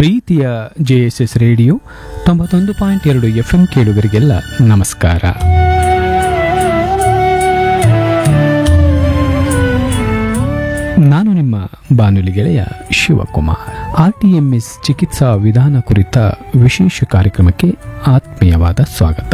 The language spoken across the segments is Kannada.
ಪ್ರೀತಿಯ ಜೆ ಎಸ್ ಎಸ್ ರೇಡಿಯೋ ತೊಂಬತ್ತೊಂದು ಪಾಯಿಂಟ್ ಎರಡು ಎಫ್ ಎಂ ಕೇಳುಗರಿಗೆಲ್ಲ ನಮಸ್ಕಾರ ನಾನು ನಿಮ್ಮ ಬಾನುಲಿ ಗೆಳೆಯ Shivakumar R T M S ಚಿಕಿತ್ಸಾ ವಿಧಾನ ಕುರಿತ ವಿಶೇಷ ಕಾರ್ಯಕ್ರಮಕ್ಕೆ ಆತ್ಮೀಯವಾದ ಸ್ವಾಗತ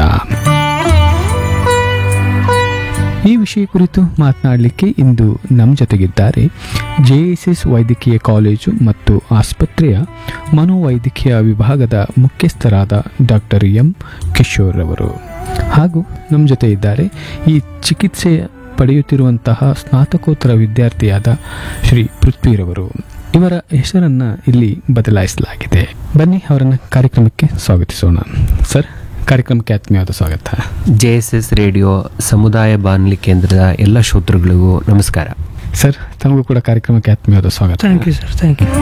ಈ ವಿಷಯ ಕುರಿತು ಮಾತನಾಡಲಿಕ್ಕೆ ಇಂದು ನಮ್ಮ ಜೊತೆಗಿದ್ದಾರೆ ಜೆಎಸ್ಎಸ್ ವೈದ್ಯಕೀಯ ಕಾಲೇಜು ಮತ್ತು ಆಸ್ಪತ್ರೆಯ ಮನೋವೈದ್ಯಕೀಯ ವಿಭಾಗದ ಮುಖ್ಯಸ್ಥರಾದ ಡಾಕ್ಟರ್ ಎಂ ಕಿಶೋರ್ ಅವರು ಹಾಗೂ ನಮ್ಮ ಜೊತೆ ಇದ್ದಾರೆ ಈ ಚಿಕಿತ್ಸೆ ಪಡೆಯುತ್ತಿರುವಂತಹ ಸ್ನಾತಕೋತ್ತರ ವಿದ್ಯಾರ್ಥಿಯಾದ ಶ್ರೀ ಪೃಥ್ವಿರವರು ಇವರ ಹೆಸರನ್ನ ಇಲ್ಲಿ ಬದಲಾಯಿಸಲಾಗಿದೆ ಬನ್ನಿ ಅವರನ್ನ ಕಾರ್ಯಕ್ರಮಕ್ಕೆ ಸ್ವಾಗತಿಸೋಣ ಸರ್ ಕಾರ್ಯಕ್ರಮಕ್ಕೆ ಆತ್ಮೀಯವಾದ ಸ್ವಾಗತ ಜೆ ಎಸ್ ಎಸ್ ರೇಡಿಯೋ ಸಮುದಾಯ ಬಾನುಲಿ ಕೇಂದ್ರದ ಎಲ್ಲ ಶ್ರೋತೃಗಳಿಗೂ ನಮಸ್ಕಾರ ಸರ್ ತಮಗೂ ಕೂಡ ಕಾರ್ಯಕ್ರಮಕ್ಕೆ ಆತ್ಮೀಯವಾದ ಸ್ವಾಗತ thank you sir thank you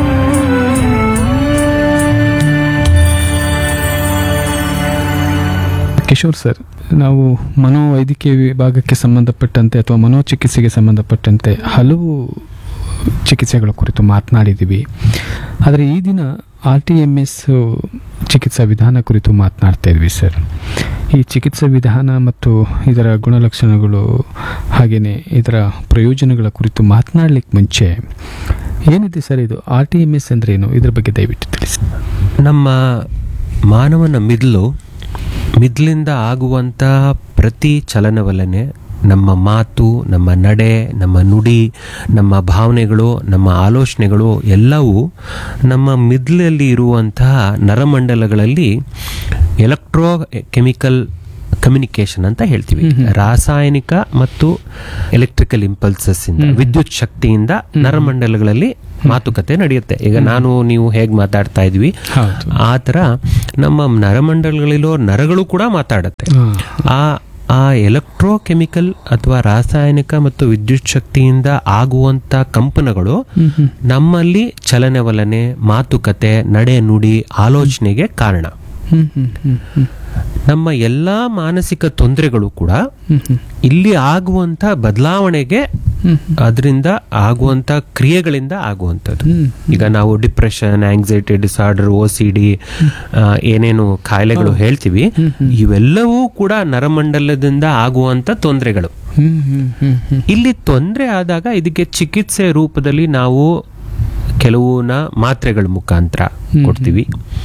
Kishore sir ನಾವು ಮನೋವೈದ್ಯಕೀಯ ವಿಭಾಗಕ್ಕೆ ಸಂಬಂಧಪಟ್ಟಂತೆ ಅಥವಾ ಮನೋಚಿಕಿತ್ಸೆಗೆ ಸಂಬಂಧಪಟ್ಟಂತೆ ಹಲವು ಚಿಕಿತ್ಸೆಗಳ ಕುರಿತು ಮಾತನಾಡಿದ್ದೀವಿ ಆದರೆ ಈ ದಿನ ಆರ್ ಟಿ ಎಮ್ ಎಸ್ ಚಿಕಿತ್ಸಾ ವಿಧಾನ ಕುರಿತು ಮಾತನಾಡ್ತಾ ಇದ್ವಿ ಸರ್ ಈ ಚಿಕಿತ್ಸಾ ವಿಧಾನ ಮತ್ತು ಇದರ ಗುಣಲಕ್ಷಣಗಳು ಹಾಗೆಯೇ ಇದರ ಪ್ರಯೋಜನಗಳ ಕುರಿತು ಮಾತನಾಡಲಿಕ್ಕೆ ಮುಂಚೆ ಏನಿದೆ ಸರ್ ಇದು ಆರ್ ಟಿ ಎಮ್ ಎಸ್ ಅಂದ್ರೆ ಏನು ಇದ್ರ ಬಗ್ಗೆ ದಯವಿಟ್ಟು ತಿಳಿಸಿ ನಮ್ಮ ಮಾನವನ ಮಿದ್ಲು ಮಿದ್ಲಿಂದ ಆಗುವಂಥ ಪ್ರತಿ ಚಲನವಲನೆ ನಮ್ಮ ಮಾತು ನಮ್ಮ ನಡೆ ನಮ್ಮ ನುಡಿ ನಮ್ಮ ಭಾವನೆಗಳು ನಮ್ಮ ಆಲೋಚನೆಗಳು ಎಲ್ಲವೂ ನಮ್ಮ ಮಿದ್ಲಲ್ಲಿ ಇರುವಂತಹ ನರಮಂಡಲಗಳಲ್ಲಿ ಎಲೆಕ್ಟ್ರೋ ಕೆಮಿಕಲ್ ಕಮ್ಯುನಿಕೇಶನ್ ಅಂತ ಹೇಳ್ತೀವಿ ರಾಸಾಯನಿಕ ಮತ್ತು ಎಲೆಕ್ಟ್ರಿಕಲ್ ಇಂಪಲ್ಸಸ್ ಇಂದ ವಿದ್ಯುತ್ ಶಕ್ತಿಯಿಂದ ನರಮಂಡಲಗಳಲ್ಲಿ ಮಾತುಕತೆ ನಡೆಯುತ್ತೆ ಈಗ ನಾನು ನೀವು ಹೇಗೆ ಮಾತಾಡ್ತಾ ಇದ್ವಿ ಹೌದು ಆ ಥರ ನಮ್ಮ ನರಮಂಡಲಗಳಿರೋ ನರಗಳು ಕೂಡ ಮಾತಾಡುತ್ತೆ ಹಾ. ಆ ಆ ಎಲೆಕ್ಟ್ರೋಕೆಮಿಕಲ್ ಅಥವಾ ರಾಸಾಯನಿಕ ಮತ್ತು ವಿದ್ಯುತ್ ಶಕ್ತಿಯಿಂದ ಆಗುವಂತ ಕಂಪನಗಳು ಹ್ಮ್ ಹ್ಮ್ ನಮ್ಮಲ್ಲಿ ಚಲನವಲನೆ ಮಾತುಕತೆ ನಡೆ ನುಡಿ ಆಲೋಚನೆಗೆ ಕಾರಣ ಹ್ಮ್ ಹ್ಮ್ ಹ್ಮ್ ಹ್ಮ್ ನಮ್ಮ ಎಲ್ಲಾ ಮಾನಸಿಕ ತೊಂದರೆಗಳು ಕೂಡ ಹ್ಮ್ ಹ್ಮ್ ಇಲ್ಲಿ ಆಗುವಂತ ಬದಲಾವಣೆಗೆ ಹ್ಮ್ ಅದರಿಂದ ಆಗುವಂತ ಕ್ರಿಯೆಗಳಿಂದ ಆಗುವಂಥದ್ದು ಹ್ಮ್ ಈಗ ನಾವು depression anxiety disorder O C D ಏನೇನು ಕಾಯಿಲೆಗಳು ಹೇಳ್ತೀವಿ ಇವೆಲ್ಲವೂ ಕೂಡ ನರಮಂಡಲದಿಂದ ಆಗುವಂತ ತೊಂದರೆಗಳು ಹ್ಮ್ ಹ್ಮ್ ಹ್ಮ್ ಹ್ಮ್ ಇಲ್ಲಿ ತೊಂದರೆ ಆದಾಗ ಇದಕ್ಕೆ ಚಿಕಿತ್ಸೆ ರೂಪದಲ್ಲಿ ನಾವು ಕೆಲವುನ ಮಾತ್ರೆಗಳ ಮುಖಾಂತರ ಕೊಡ್ತೀವಿ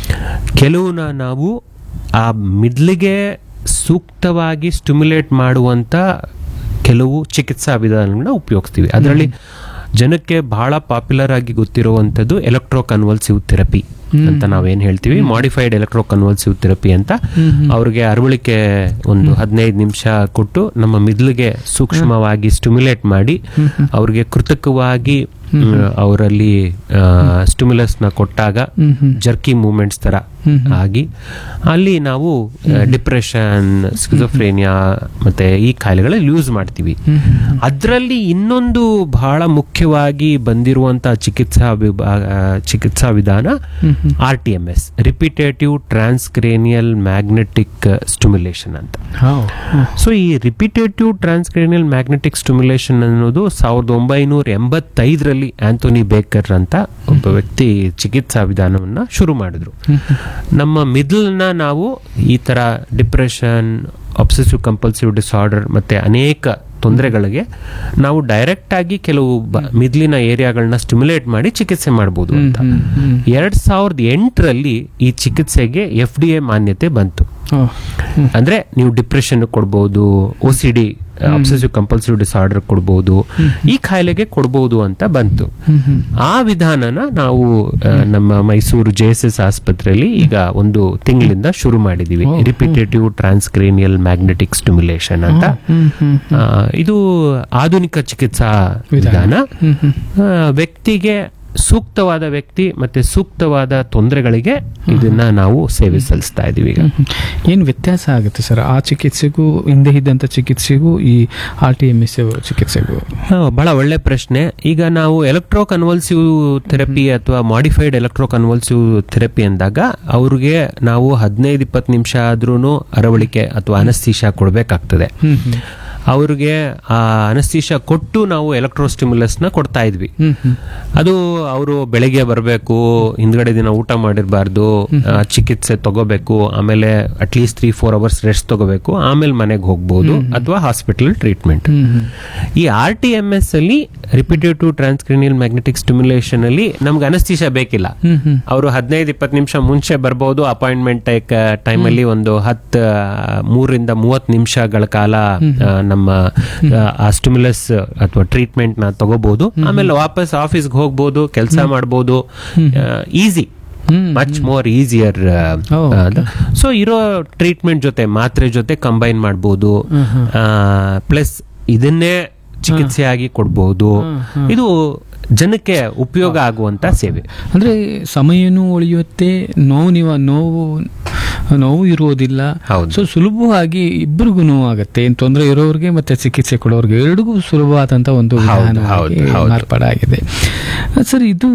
ಕೆಲವುನ ನಾವು ಆ ಮಿದ್ಲಿಗೆ ಸೂಕ್ತವಾಗಿ ಸ್ಟಿಮ್ಯುಲೇಟ್ ಮಾಡುವಂತ ಕೆಲವು ಚಿಕಿತ್ಸಾ ವಿಧಾನಗಳನ್ನ ಉಪಯೋಗಿಸ್ತೀವಿ ಅದರಲ್ಲಿ ಜನಕ್ಕೆ ಬಹಳ ಪಾಪ್ಯುಲರ್ ಆಗಿ ಗೊತ್ತಿರುವಂಥದ್ದು ಎಲೆಕ್ಟ್ರೋ ಕನ್ವಲ್ಸಿವ್ ಥೆರಪಿ ಅಂತ ನಾವೇನ್ ಹೇಳ್ತೀವಿ ಮಾಡಿಫೈಡ್ ಎಲೆಕ್ಟ್ರೋ ಕನ್ವಲ್ಸಿವ್ ಥೆರಪಿ ಅಂತ ಅವ್ರಿಗೆ ಅರವಳಿಕೆ ಒಂದು ಹದಿನೈದು ನಿಮಿಷ ಕೊಟ್ಟು ನಮ್ಮ ಮಿದ್ಲಿಗೆ ಸೂಕ್ಷ್ಮವಾಗಿ ಸ್ಟಿಮ್ಯುಲೇಟ್ ಮಾಡಿ ಅವ್ರಿಗೆ ಕೃತಕವಾಗಿ ಅವರಲ್ಲಿ ಸ್ಟಿಮ್ಯುಲಸ್ ನ ಕೊಟ್ಟಾಗ ಹ್ಮ್ ಹ್ಮ್ ಜರ್ಕಿ ಮೂಮೆಂಟ್ಸ್ ತರ ಆಗಿ ಅಲ್ಲಿ ನಾವು ಡಿಪ್ರೆಷನ್ ಸ್ಕಿಜೋಫ್ರೇನಿಯಾ ಮತ್ತೆ ಈ ಕಾಯಿಲೆಗಳಲ್ಲಿ ಯೂಸ್ ಮಾಡ್ತೀವಿ ಅದರಲ್ಲಿ ಇನ್ನೊಂದು ಬಹಳ ಮುಖ್ಯವಾಗಿ ಬಂದಿರುವಂತ ಚಿಕಿತ್ಸಾ ವಿಭಾಗ ಚಿಕಿತ್ಸಾ ವಿಧಾನ R T M S repetitive transcranial magnetic stimulation ಅಂತ ಹೌ ಸೊ ಈ ರಿಪಿಟೇಟಿವ್ ಟ್ರಾನ್ಸ್ಕ್ರೇನಿಯಲ್ ಮ್ಯಾಗ್ನೆಟಿಕ್ ಸ್ಟಿಮ್ಯುಲೇಷನ್ ಅನ್ನೋದು ಸಾವಿರದ ಒಂಬೈನೂರ ಎಂಬತ್ತೈದರಲ್ಲಿ ಆಂಥೋನಿ ಬೇಕರ್ ಅಂತ ಒಬ್ಬ ವ್ಯಕ್ತಿ ಚಿಕಿತ್ಸಾ ವಿಧಾನವನ್ನ ಶುರು ಮಾಡಿದ್ರು ನಮ್ಮ ಮಿಡ್ಲ್ನ ನಾವು ಈ ತರ ಡಿಪ್ರೆಷನ್ ಅಬ್ಸೆಸಿವ್ ಕಂಪಲ್ಸಿವ್ ಡಿಸಾರ್ಡರ್ ಮತ್ತೆ ಅನೇಕ ತೊಂದರೆಗಳಿಗೆ ನಾವು ಡೈರೆಕ್ಟ್ ಆಗಿ ಕೆಲವು ಬ- ಮಿದ್ಲಿನ ಏರಿಯಾಗಳನ್ನ ಸ್ಟಿಮ್ಯುಲೇಟ್ ಮಾಡಿ ಚಿಕಿತ್ಸೆ ಮಾಡಬಹುದು ಅಂತ ಎರಡ್ ಸಾವಿರದ ಎಂಟರಲ್ಲಿ ಈ ಚಿಕಿತ್ಸೆಗೆ ಎಫ್ ಡಿ ಎ ಮಾನ್ಯತೆ ಬಂತು ಅಂದ್ರೆ ನೀವು ಡಿಪ್ರೆಷನ್ ಕೊಡ್ಬೋದು O C D obsessive compulsive disorder ಕೊಡ್ಬೋದು ಈ ಕಾಯಿಲೆಗೆ ಕೊಡ್ಬೋದು ಅಂತ ಬಂತು ಆ ವಿಧಾನನ ನಾವು ಆ, ನಮ್ಮ ಮೈಸೂರು ಜೆ ಎಸ್ ಎಸ್ ಆಸ್ಪತ್ರೆಯಲ್ಲಿ ಈಗ ಒಂದು ತಿಂಗಳಿಂದ ಶುರು ಮಾಡಿದೀವಿ ರಿಪಿಟೇಟಿವ್ ಟ್ರಾನ್ಸ್ಕ್ರೇನಿಯಲ್ ಮ್ಯಾಗ್ನೆಟಿಕ್ ಸ್ಟಿಮ್ಯುಲೇಷನ್ ಅಂತ ಆ, ಇದು ಆಧುನಿಕ ಚಿಕಿತ್ಸಾ ವಿಧಾನ ಆ, ವ್ಯಕ್ತಿಗೆ ಸೂಕ್ತವಾದ ವ್ಯಕ್ತಿ ಮತ್ತೆ ಸೂಕ್ತವಾದ ತೊಂದರೆಗಳಿಗೆ ಇದನ್ನ ನಾವು ಸೇವೆ ಸಲ್ಲಿಸ್ತಾ ಇದೀವಿ ಈಗ ಏನು ವ್ಯತ್ಯಾಸ ಆಗುತ್ತೆ ಸರ್ ಆ ಚಿಕಿತ್ಸೆಗೂ ಹಿಂದೆ ಇದ್ದಂಥ ಚಿಕಿತ್ಸೆಗೂ ಈ ಆರ್ ಟಿ ಎಮ್ ಎಸ್ ಚಿಕಿತ್ಸೆಗೂ ಹಾ, ಬಹಳ ಒಳ್ಳೆ ಪ್ರಶ್ನೆ ಈಗ ನಾವು ಎಲೆಕ್ಟ್ರೋ ಕನ್ವಲ್ಸಿವ್ ಥೆರಪಿ ಅಥವಾ ಮಾಡಿಫೈಡ್ ಎಲೆಕ್ಟ್ರೋ ಕನ್ವಲ್ಸಿವ್ ಥೆರಪಿ ಅಂದಾಗ ಅವ್ರಿಗೆ ನಾವು ಹದಿನೈದು ಇಪ್ಪತ್ತು ನಿಮಿಷ ಆದ್ರೂ ಅರವಳಿಕೆ ಅಥವಾ ಅನಸ್ತೀಶ ಕೊಡಬೇಕಾಗ್ತದೆ ಹ್ಮ್ ಹ್ಮ್ ಅವ್ರಿಗೆ ಆ ಅನಸ್ತೀಶ ಕೊಟ್ಟು ನಾವು ಎಲೆಕ್ಟ್ರೋಸ್ಟಿಮ್ಯುಲಸ್ನ ಕೊಡ್ತಾ ಇದ್ವಿ ಹ್ಮ್ ಹ್ಮ್ ಅದು ಅವರು ಬೆಳಗ್ಗೆ ಬರಬೇಕು ಹಿಂದ್ಗಡೆ ದಿನ ಊಟ ಮಾಡಿರಬಾರ್ದು ಚಿಕಿತ್ಸೆ ತಗೋಬೇಕು ಆಮೇಲೆ at least three four hours rest ತಗೋಬೇಕು ಆಮೇಲೆ ಮನೆಗೆ ಹೋಗ್ಬೋದು ಅಥವಾ ಹಾಸ್ಪಿಟಲ್ ಟ್ರೀಟ್ಮೆಂಟ್ ಹ್ಮ್ ಹ್ಮ್ ಈ ಆರ್ ಟಿ ಎಂ ಎಸ್ ಅಲ್ಲಿ ರಿಪಿಟೇಟಿವ್ ಟ್ರಾನ್ಸ್ಕ್ರಿನಿಯಲ್ ಮ್ಯಾಗ್ನೆಟಿಕ್ ಸ್ಟಿಮ್ಯುಲೇಷನ್ ಅಲ್ಲಿ ನಮ್ಗೆ ಅನಸ್ತೀಶ ಬೇಕಿಲ್ಲ ಹ್ಮ್ ಹ್ಮ್ ಅವರು ಹದಿನೈದು ಇಪ್ಪತ್ತು ನಿಮಿಷ ಮುಂಚೆ ಬರ್ಬೋದು ಅಪಾಯಿಂಟ್ಮೆಂಟ್ ಟೈಮಲ್ಲಿ ಒಂದು ಹತ್ತು ಮೂರರಿಂದ ಮೂವತ್ತು ನಿಮಿಷಗಳ ಕಾಲ ಆ, ನಮ್ಮ ಆ, ಆ ಸ್ಟಿಮ್ಯುಲಸ್ ಅಥವಾ ಟ್ರೀಟ್ಮೆಂಟ್ ನ ತಗೋಬಹುದು ಆಮೇಲೆ ವಾಪಸ್ ಆಫೀಸ್ಗೆ ಹೋಗ್ಬೋದು ಕೆಲಸ ಮಾಡ್ಬೋದು easy hmm much more easier Oh, so ಇರೋ ಟ್ರೀಟ್ಮೆಂಟ್ ಜೊತೆ ಮಾತ್ರೆ ಜೊತೆ ಕಂಬೈನ್ ಮಾಡ್ಬೋದು ಪ್ಲಸ್ ಇದನ್ನೇ ಚಿಕಿತ್ಸೆಯಾಗಿ ಕೊಡ್ಬೋದು ಇದು ಜನಕ್ಕೆ ಉಪಯೋಗ ಆಗುವಂತ ಸೇವೆ ಅಂದ್ರೆ ಸಮಯನೂ ಉಳಿಯುತ್ತೆ ನೋವು ನಿವ ನೋವು ನೋವು ಇರುವುದಿಲ್ಲ ಹೌದು. ಸೊ ಸುಲಭವಾಗಿ ಇಬ್ಬರಿಗೂ ನೋವಾಗುತ್ತೆ ಏನ್ ತೊಂದರೆ ಇರೋರಿಗೆ ಮತ್ತೆ ಚಿಕಿತ್ಸೆ ಕೊಡೋರಿಗೆ ಎರಡಿಗೂ ಸುಲಭವಾದಂತ ಒಂದು ಹೌದು, ವಿಧಾನವಾಗಿ ಹೌದು, ಹೌದು. ಮಾರ್ಪಾಡಾಗಿದೆ ಸರ್ ಇದು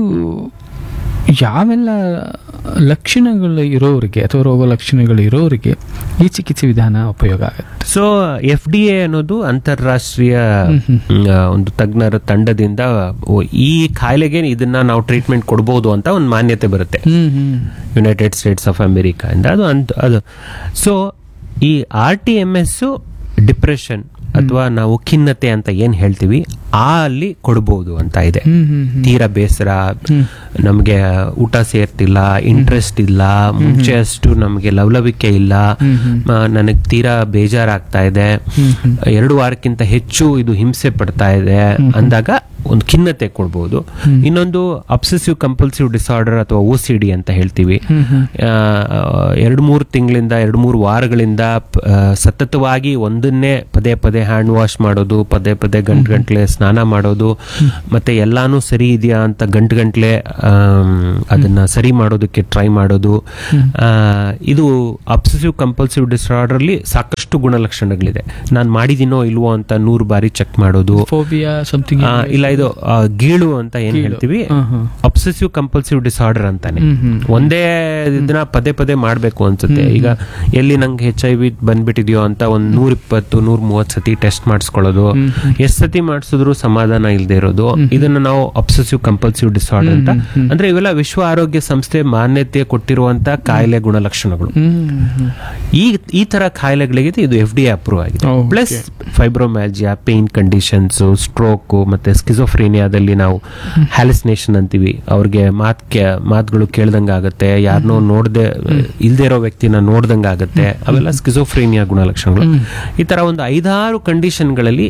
ಯಾವೆಲ್ಲ ಲಕ್ಷಣಗಳು ಇರೋರಿಗೆ ಅಥವಾ ರೋಗ ಲಕ್ಷಣಗಳು ಇರೋರಿಗೆ ಈ ಚಿಕಿತ್ಸೆ ವಿಧಾನ ಉಪಯೋಗ ಆಗುತ್ತೆ ಸೊ ಎಫ್ ಡಿ ಎ ಅನ್ನೋದು ಅಂತಾರಾಷ್ಟ್ರೀಯ ಆ, ಒಂದು ತಜ್ಞರ ತಂಡದಿಂದ ಓ, ಈ ಕಾಯಿಲೆಗೆ ಇದನ್ನ ನಾವು ಟ್ರೀಟ್ಮೆಂಟ್ ಕೊಡ್ಬೋದು ಅಂತ ಒಂದು ಮಾನ್ಯತೆ ಬರುತ್ತೆ ಹ್ಮ್ ಹ್ಮ್ ಯುನೈಟೆಡ್ ಸ್ಟೇಟ್ಸ್ ಆಫ್ ಅಮೆರಿಕಾ ಇಂದ ಅದು ಅಂತ ಅದು ಸೊ ಈ R T M S depression ಅಥವಾ ನಾವು ಖಿನ್ನತೆ ಅಂತ ಏನ್ ಹೇಳ್ತೀವಿ ಆ ಅಲ್ಲಿ ಕೊಡ್ಬೋದು ಅಂತ ಇದೆ ಹ್ಮ್ ಹ್ಮ್ ಹ್ಮ್ ತೀರಾ ಬೇಸರ ನಮಗೆ ಊಟ ಸೇರ್ತಿಲ್ಲ ಇಂಟ್ರೆಸ್ಟ್ ಇಲ್ಲ ಮುಂಚೆ ಅಷ್ಟು ನಮಗೆ ಲವಲವಿಕೆ ಇಲ್ಲ ನನಗೆ ತೀರಾ ಬೇಜಾರಾಗ್ತಾ ಇದೆ ಎರಡು ವಾರಕ್ಕಿಂತ ಹೆಚ್ಚು ಇದು ಹಿಂಸೆ ಪಡ್ತಾ ಇದೆ ಅಂದಾಗ ಒಂದು ಖಿನ್ನತೆ ಕೊಡ್ಬೋದು ಇನ್ನೊಂದು ಅಬ್ಸೆಸಿವ್ ಕಂಪಲ್ಸಿವ್ ಡಿಸಾರ್ಡರ್ ಅಥವಾ ಓ ಸಿ ಡಿ ಅಂತ ಹೇಳ್ತೀವಿ ಆ, ಎರಡು ಮೂರು ತಿಂಗಳಿಂದ ಎರಡು ಮೂರು ವಾರಗಳಿಂದ ಪ- ಆ, ಸತತವಾಗಿ ಒಂದನ್ನೇ ಪದೇ ಪದೇ ಹ್ಯಾಂಡ್ ವಾಶ್ ಮಾಡೋದು ಪದೇ ಪದೇ ಗಂಟು ಗಂಟ್ಲೆ ಸ್ನಾನ ಮಾಡೋದು ಮತ್ತೆ ಎಲ್ಲಾನು ಸರಿ ಇದೆಯಾ ಅಂತ ಗಂಟು ಗಂಟ್ಲೆ ಅದನ್ನ ಸರಿ ಮಾಡೋದಕ್ಕೆ ಟ್ರೈ ಮಾಡೋದು ಆ, ಇದು ಅಬ್ಸೆಸಿವ್ ಕಂಪಲ್ಸಿವ್ ಡಿಸಾರ್ಡರ್ ಅಲ್ಲಿ ಸಾಕಷ್ಟು ಗುಣಲಕ್ಷಣಗಳಿದೆ ನಾನು ಮಾಡಿದ್ದೀನೋ ಇಲ್ವೋ ಅಂತ ನೂರು ಬಾರಿ ಚೆಕ್ ಮಾಡೋದು ಫೋಬಿಯಾ ಸಮಥಿಂಗ್ ಆ, ಇಲ್ಲ ಇದು ಆ, ಗೀಳು ಅಂತ ಏನ್ ಹೇಳ್ತೀವಿ ಅಬ್ಸೆಸಿವ್ ಕಂಪಲ್ಸಿವ್ ಡಿಸಾರ್ಡರ್ ಅಂತಾನೆ ಹ್ಮ್ ಹ್ಮ್ ಒಂದೇ ಇದನ್ನ ಪದೇ ಪದೇ ಮಾಡ್ಬೇಕು ಅನ್ಸುತ್ತೆ ಈಗ ಎಲ್ಲಿ ನಂಗೆ ಹೆಚ್ ಐ ವಿ ಬಂದ್ಬಿಟ್ಟಿದ್ಯೋ ಅಂತ ಒಂದ್ ನೂರ ಇಪ್ಪತ್ತು ನೂರ ಮೂವತ್ ಸತಿ ಟೆಸ್ಟ್ ಮಾಡಿಸ್ಕೊಳ್ಳೋದು ಎಷ್ಟ್ ಸತಿ ಮಾಡಿಸಿದ್ರು ಸಮಾಧಾನ ಇಲ್ಲದೆ ಇರೋದು ಇದನ್ನ ನಾವು ಅಬ್ಸೆಸಿವ್ ಕಂಪಲ್ಸಿವ್ ಡಿಸಾರ್ಡರ್ ಅಂತ ಅಂದ್ರೆ ಇವೆಲ್ಲ ವಿಶ್ವ ಆರೋಗ್ಯ ಸಂಸ್ಥೆ ಮಾನ್ಯತೆ ಕೊಟ್ಟಿರುವಂತ ಕಾಯಿಲೆ ಗುಣಲಕ್ಷಣಗಳು ಹ್ಮ್ ಹ್ಮ್ ಈ ಈ ತರ ಕಾಯಿಲೆಗಳಿಗೆ ಇದು ಎಫ್ ಡಿ ಅಪ್ರೂವ್ ಆಗಿದೆ Okay. Plus fibromyalgia pain conditions stroke ಮತ್ತೆ ಸ್ಕಿಜೋಫ್ರೇನಿಯಾದಲ್ಲಿ ನಾವು ಹ್ಯಾಲಿಸಿನೇಷನ್ ಅಂತೀವಿ ಅವ್ರಿಗೆ ಮಾತ್ ಕೇ- ಮಾತುಗಳು ಕೇಳ್ದಂಗ ಆಗುತ್ತೆ ಯಾರನ್ನೋ ನೋಡದೆ ಇಲ್ದೇ ಇರೋ ವ್ಯಕ್ತಿನ ನೋಡ್ದಂಗ ಆಗುತ್ತೆ ಅವೆಲ್ಲ ಸ್ಕಿಜೋಫ್ರೇನಿಯಾ ಗುಣಲಕ್ಷಣಗಳು ಈ ತರ ಒಂದು ಐದಾರು ಕಂಡೀಷನ್ಗಳಲ್ಲಿ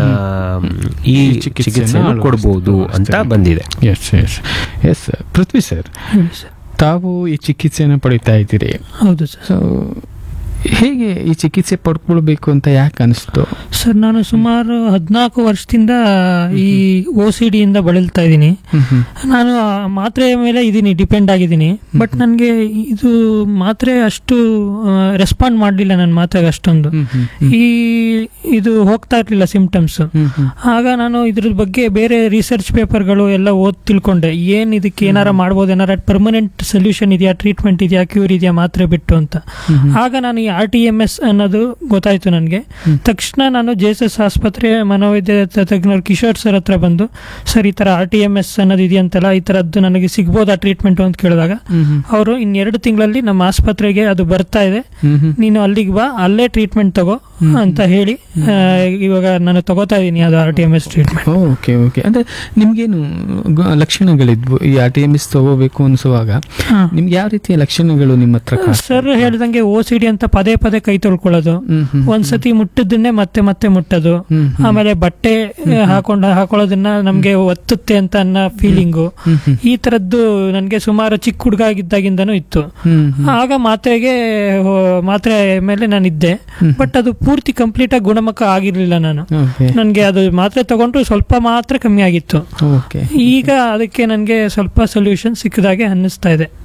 ಈ ಚಿಕಿತ್ಸೆಯನ್ನು ಕೊಡಬಹುದು ಅಂತ ಬಂದಿದೆ yes yes yes Prithvi sir ತಾವು ಈ ಚಿಕಿತ್ಸೆಯನ್ನು ಪಡಿತಾ ಇದ್ದೀರಿ ಹೌದು ಸರ್ ಸೊ ಹೇಗೆ ಈ ಚಿಕಿತ್ಸೆ ಪಡ್ಕೊಳ್ಬೇಕು ಅಂತ ಯಾಕೆ ಅನಿಸ್ತು ಸರ್ ನಾನು ಸುಮಾರು ಹದಿನಾಲ್ಕು ವರ್ಷದಿಂದ ಈ ಓ ಸಿ ಡಿಯಿಂದ ಬಳಲ್ತಾ ಇದ್ದೀನಿ ನಾನು ಆ ಮಾತ್ರೆಯ ಮೇಲೆ ಇದ್ದೀನಿ ಡಿಪೆಂಡ್ ಆಗಿದ್ದೀನಿ ಬಟ್ ನನಗೆ ಇದು ಮಾತ್ರೆ ಅಷ್ಟು ರೆಸ್ಪಾಂಡ್ ಮಾಡಲಿಲ್ಲ ನನ್ನ ಮಾತ್ರೆಗೆ ಅಷ್ಟೊಂದು ಈ ಇದು ಹೋಗ್ತಾ ಇರಲಿಲ್ಲ ಸಿಂಪ್ಟಮ್ಸ್ ಆಗ ನಾನು ಇದ್ರ ಬಗ್ಗೆ ಬೇರೆ ರಿಸರ್ಚ್ ಪೇಪರ್ಗಳು ಎಲ್ಲ ಓದ್ ತಿಳ್ಕೊಂಡೆ ಏನ್ ಇದಕ್ಕೆ ಏನಾರ ಮಾಡ್ಬೋದು ಏನಾರ ಪರ್ಮನೆಂಟ್ ಸೊಲ್ಯೂಷನ್ ಇದೆಯಾ ಟ್ರೀಟ್ಮೆಂಟ್ ಇದೆಯಾ ಕ್ಯೂರ್ ಇದೆಯಾ ಮಾತ್ರೆ ಬಿಟ್ಟು ಅಂತ ಆಗ ನಾನು ಈ ಆರ್ ಟಿ ಎಮ್ ಎಸ್ ಅನ್ನೋದು ಗೊತ್ತಾಯ್ತು ನನಗೆ ತಕ್ಷಣ ನಾನು ಜೆ ಎಸ್ ಎಸ್ ಆಸ್ಪತ್ರೆ ಮನೋವೈದ್ಯ ತಜ್ಞರು ಕಿಶೋರ್ ಸರ್ ಹತ್ರ ಬಂದು ಸರ್ ಈ ತರ ಆರ್ ಟಿ ಎಮ್ ಎಸ್ ಅನ್ನೋದು ಇದೆಯಂತಲ್ಲ ಈ ತರದ್ದು ನನಗೆ ಸಿಗ್ಬೋದಾ ಟ್ರೀಟ್ಮೆಂಟ್ ಅಂತ ಕೇಳಿದಾಗ ಅವರು ಇನ್ನೆರಡು ತಿಂಗಳಲ್ಲಿ ನಮ್ಮ ಆಸ್ಪತ್ರೆಗೆ ಅದು ಬರ್ತಾ ಇದೆ ನೀನು ಅಲ್ಲಿಗೆ ಬಾ ಅಲ್ಲೇ ಟ್ರೀಟ್ಮೆಂಟ್ ತಗೋ ಅಂತ ಹೇಳಿ ಆ, ಇವಾಗ ನಾನು ತಗೋತಾ ಇದ್ದೀನಿ ಅದು R T M S treatment okay okay ಅಂದ್ರೆ ನಿಮ್ಗೇನು ಗ- ಲಕ್ಷಣಗಳಿದ್ವು ಈ ಆರ್ ಟಿ ಎಮ್ ಎಸ್ ತಗೋಬೇಕು ಅನ್ಸುವಾಗ ನಿಮ್ಗೆ ಯಾವ ರೀತಿಯ ಲಕ್ಷಣಗಳು ನಿಮ್ಮ ಹತ್ರ ಕಾಣ್ತಾ- ಸರ್ ಹೇಳ್ದಂಗೆ ಓ ಸಿ ಡಿ ಅಂತ ಪದೇ ಪದೇ ಕೈ ತೊಳ್ಕೊಳ್ಳೋದು ಹ್ಮ್, ಹ್ಮ್, ಒಂದ್ಸತಿ ಮುಟ್ಟದನ್ನೇ ಮತ್ತೆ ಮತ್ತೆ ಮುಟ್ಟೋದು ಹ್ಮ್, ಹ್ಮ್. ಆಮೇಲೆ ಬಟ್ಟೆ ಹಾಕೊಂಡ ಹಾಕೊಳ್ಳೋದನ್ನ ನಮ್ಗೆ ಒತ್ತುತ್ತೆ ಅಂತ ಅನ್ನೋ ಫೀಲಿಂಗು ಹ್ಮ್, ಹ್ಮ್. ಈ ತರದ್ದು ನನ್ಗೆ ಸುಮಾರು ಚಿಕ್ಕ ಹುಡುಗ ಆಗಿದ್ದಾಗಿಂದನೂ ಇತ್ತು ಹ್ಮ್, ಹ್ಮ್. ಆಗ ಮಾತ್ರೆಗೆ ಹೋ- ಮಾತ್ರೆ ಮೇಲೆ ನಾನು ಇದ್ದೆ ಹ್ಮ್. ಬಟ್ ಅದು ಪೂರ್ತಿ ಕಂಪ್ಲೀಟ್ ಆಗಿ ಗುಣಮುಖ ಆಗಿರ್ಲಿಲ್ಲ ನಾನು ಓಕೆ ನನ್ಗೆ ಅದು ಮಾತ್ರೆ ತಗೊಂಡ್ರು ಸ್ವಲ್ಪ ಮಾತ್ರ ಕಮ್ಮಿ ಆಗಿತ್ತು ಓಕೆ ಈಗ ಅದಕ್ಕೆ ನನ್ಗೆ ಸ್ವಲ್ಪ ಸೊಲ್ಯೂಷನ್ ಸಿಕ್ಕಿದಾಗೆ ಅನ್ನಿಸ್ತಾ ಇದೆ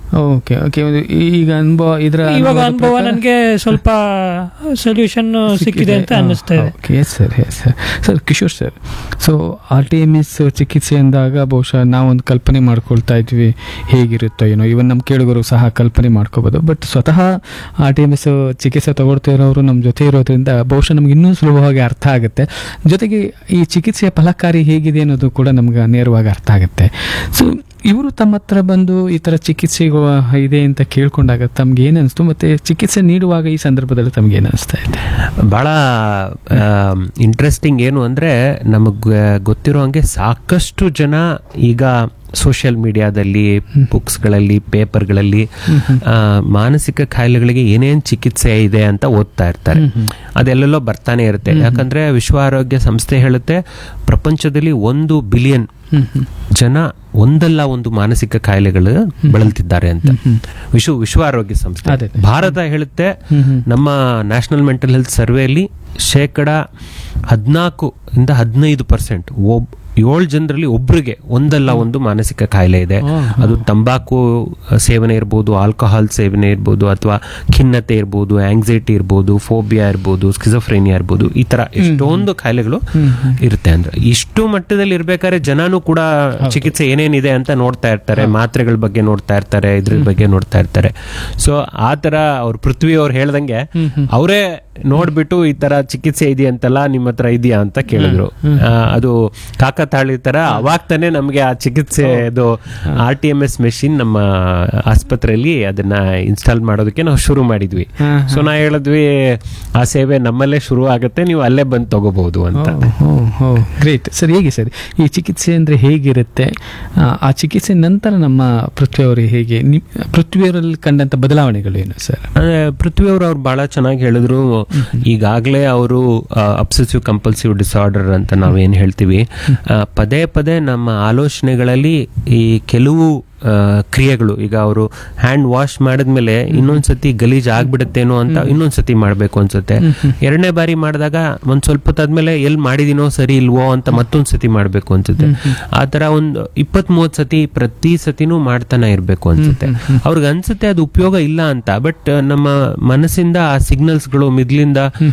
ಓಕೆ ಓಕೆ ಈಗ ಅನುಭವ ಇದರ ಇವಾಗ ಅನುಭವ ನನಗೆ ಸ್ವಲ್ಪ ಸೊಲ್ಯೂಷನ್ ಸಿಕ್ಕಿದೆ ಅಂತ ಅನ್ನಿಸ್ತಾ ಇದೆ okay yes sir yes sir sir Kishore sir so R T M S ಚಿಕಿತ್ಸೆ ಅಂದಾಗ ಬಹುಶಃ ನಾವೊಂದು ಕಲ್ಪನೆ ಮಾಡ್ಕೊಳ್ತಾ ಇದ್ವಿ ಹೇಗಿರುತ್ತೋ ಏನೋ ಇವನ್ ನಮ್ಮ ಕೇಳುಗರು ಸಹ ಕಲ್ಪನೆ ಮಾಡ್ಕೋಬೋದು ಬಟ್ ಸ್ವತಃ ಆರ್ ಟಿ ಎಮ್ ಎಸ್ ಚಿಕಿತ್ಸೆ ತಗೊಳ್ತಾ ಇರೋರು ನಮ್ಮ ಜೊತೆ ಇರೋದ್ರಿಂದ ಬಹುಶಃ ನಮ್ಗೆ ಇನ್ನೂ ಸುಲಭವಾಗಿ ಅರ್ಥ ಆಗುತ್ತೆ ಜೊತೆಗೆ ಈ ಚಿಕಿತ್ಸೆಯ ಫಲಕಾರಿ ಹೇಗಿದೆ ಅನ್ನೋದು ಕೂಡ ನಮ್ಗೆ ನೇರವಾಗಿ ಅರ್ಥ ಆಗುತ್ತೆ ಸೊ ಇವರು ತಮ್ಮ ಹತ್ರ ಬಂದು ಈ ಥರ ಚಿಕಿತ್ಸೆಗಳು ಇದೆ ಅಂತ ಕೇಳ್ಕೊಂಡಾಗ ತಮ್ಗೆ ಏನು ಅನಿಸ್ತು ಮತ್ತೆ ಚಿಕಿತ್ಸೆ ನೀಡುವಾಗ ಈ ಸಂದರ್ಭದಲ್ಲಿ ತಮ್ಗೆ ಏನು ಅನಿಸ್ತಾ ಇದೆ ಭಾಳ ಇಂಟ್ರೆಸ್ಟಿಂಗ್ ಏನು ಅಂದರೆ ನಮಗೆ ಗೊತ್ತಿರೋ ಹಂಗೆ ಸಾಕಷ್ಟು ಜನ ಈಗ ಸೋಷಿಯಲ್ ಮೀಡಿಯಾದಲ್ಲಿ ಬುಕ್ಸ್ಗಳಲ್ಲಿ ಪೇಪರ್ಗಳಲ್ಲಿ ಆ, ಮಾನಸಿಕ ಕಾಯಿಲೆಗಳಿಗೆ ಏನೇನು ಚಿಕಿತ್ಸೆ ಇದೆ ಅಂತ ಓದ್ತಾ ಇರ್ತಾರೆ ಅದೆಲ್ಲೆಲ್ಲೋ ಬರ್ತಾನೆ ಇರುತ್ತೆ ಯಾಕಂದ್ರೆ ವಿಶ್ವ ಆರೋಗ್ಯ ಸಂಸ್ಥೆ ಹೇಳುತ್ತೆ ಪ್ರಪಂಚದಲ್ಲಿ ಒಂದು ಬಿಲಿಯನ್ ಜನ ಒಂದಲ್ಲ ಒಂದು ಮಾನಸಿಕ ಕಾಯಿಲೆಗಳು ಬಳಲ್ತಿದ್ದಾರೆ ಅಂತ ವಿಶ್ವ ವಿಶ್ವ ಆರೋಗ್ಯ ಸಂಸ್ಥೆ ಅದೇ. ಭಾರತ ಹೇಳುತ್ತೆ ನಮ್ಮ ನ್ಯಾಷನಲ್ ಮೆಂಟಲ್ ಹೆಲ್ತ್ ಸರ್ವೆಯಲ್ಲಿ ಶೇಕಡ ಹದಿನಾಲ್ಕು ಇಂದ ಹದಿನೈದು ಪರ್ಸೆಂಟ್ ಒಬ್ ಏಳು ಜನರಲ್ಲಿ ಒಬ್ರಿಗೆ ಒಂದಲ್ಲ ಒಂದು ಮಾನಸಿಕ ಕಾಯಿಲೆ ಇದೆ ಅದು ತಂಬಾಕು ಸೇವನೆ ಇರ್ಬೋದು ಆಲ್ಕೋಹಾಲ್ ಸೇವನೆ ಇರ್ಬೋದು ಅಥವಾ ಖಿನ್ನತೆ ಇರ್ಬೋದು ಆಂಗ್ಸೈಟಿ ಇರ್ಬೋದು ಫೋಬಿಯಾ ಇರ್ಬೋದು ಸ್ಕಿಸೋಫ್ರೇನಿಯಾ ಇರ್ಬೋದು ಈ ತರ ಎಷ್ಟೊಂದು ಕಾಯಿಲೆಗಳು ಇರುತ್ತೆ ಅಂದ್ರೆ ಇಷ್ಟು ಮಟ್ಟದಲ್ಲಿ ಇರ್ಬೇಕಾದ್ರೆ ಜನನು ಕೂಡ ಚಿಕಿತ್ಸೆ ಏನೇನಿದೆ ಅಂತ ನೋಡ್ತಾ ಇರ್ತಾರೆ ಮಾತ್ರೆಗಳ ಬಗ್ಗೆ ನೋಡ್ತಾ ಇರ್ತಾರೆ ಇದ್ರ ಬಗ್ಗೆ ನೋಡ್ತಾ ಇರ್ತಾರೆ ಸೊ ಆ ತರ ಅವ್ರು ಪೃಥ್ವಿ ಅವ್ರು ಹೇಳ್ದಂಗೆ ಅವರೇ ನೋಡ್ಬಿಟ್ಟು ಈ ತರ ಚಿಕಿತ್ಸೆ ಇದೆಯಂತಲ್ಲ ನಿಮ್ಮ ಹತ್ರ ಇದೆಯಾ ಅಂತ ಕೇಳಿದ್ರು ಆ, ಅದು ಕಾಕತಾಳಿ ತರ ಅವಾಗ ತಾನೇ ನಮ್ಗೆ ಆ ಚಿಕಿತ್ಸೆ ಇದು R T M S machine ನಮ್ಮ ಆಸ್ಪತ್ರೆಯಲ್ಲಿ ಅದನ್ನ ಇನ್ಸ್ಟಾಲ್ ಮಾಡೋದಕ್ಕೆ ನಾವು ಶುರು ಮಾಡಿದ್ವಿ ಸೊ ನಾ ಹೇಳಿದ್ವಿ ಆ ಸೇವೆ ನಮ್ಮಲ್ಲೇ ಶುರು ಆಗುತ್ತೆ ನೀವು ಅಲ್ಲೇ ಬಂದು ತಗೋಬಹುದು ಅಂತ ಗ್ರೇಟ್ ಸರ್ ಹೇಗೆ ಸರ್ ಈ ಚಿಕಿತ್ಸೆ ಅಂದರೆ ಹೇಗಿರುತ್ತೆ ಆ, ಆ ಚಿಕಿತ್ಸೆ ನಂತರ ನಮ್ಮ ಪೃಥ್ವಿಯವರು ಹೇಗೆ ನಿ- ಪೃಥ್ವಿಯವರಲ್ಲಿ ಕಂಡಂಥ ಬದಲಾವಣೆಗಳು ಏನು ಸರ್ ಅಂದ್ರೆ ಪೃಥ್ವಿ ಅವರು ಅವ್ರು ಬಹಳ ಚೆನ್ನಾಗಿ ಹೇಳಿದ್ರು ಈಗಾಗಲೇ ಅವರು ಅಬ್ಸೆಸಿವ್ ಕಂಪಲ್ಸಿವ್ ಡಿಸಾರ್ಡರ್ ಅಂತ ನಾವೇನು ಹೇಳ್ತೀವಿ ಆ, ಪದೇ ಪದೇ ನಮ್ಮ ಆಲೋಚನೆಗಳಲ್ಲಿ ಈ ಕೆಲವು ಆ, ಕ್ರಿಯೆಗಳು ಈಗ ಅವರು ಹ್ಯಾಂಡ್ ವಾಶ್ ಮಾಡಿದ್ಮೇಲೆ ಇನ್ನೊಂದ್ಸತಿ ಗಲೀಜ್ ಆಗ್ಬಿಡುತ್ತೇನೋ ಅಂತ ಇನ್ನೊಂದ್ಸತಿ ಮಾಡ್ಬೇಕು ಅನ್ಸುತ್ತೆ ಎರಡನೇ ಬಾರಿ ಮಾಡಿದಾಗ ಒಂದ್ ಸ್ವಲ್ಪ ಹೊತ್ತಾದ್ಮೇಲೆ ಎಲ್ಲಿ ಮಾಡಿದಿನೋ ಸರಿ ಇಲ್ವೋ ಅಂತ ಮತ್ತೊಂದ್ ಸತಿ ಮಾಡ್ಬೇಕು ಅನ್ಸುತ್ತೆ ಆ ತರ ಒಂದು ಇಪ್ಪತ್ ಮೂವತ್ ಸತಿ ಪ್ರತಿ ಸತಿನೂ ಮಾಡ್ತಾನೆ ಇರ್ಬೇಕು ಅನ್ಸುತ್ತೆ ಅವ್ರಿಗೆ ಅನ್ಸುತ್ತೆ ಅದು ಉಪಯೋಗ ಇಲ್ಲ ಅಂತ ಬಟ್ ನಮ್ಮ ಮನಸ್ಸಿಂದ ಆ ಸಿಗ್ನಲ್ಸ್ಗಳು ಮಿದ್ಲಿಂದ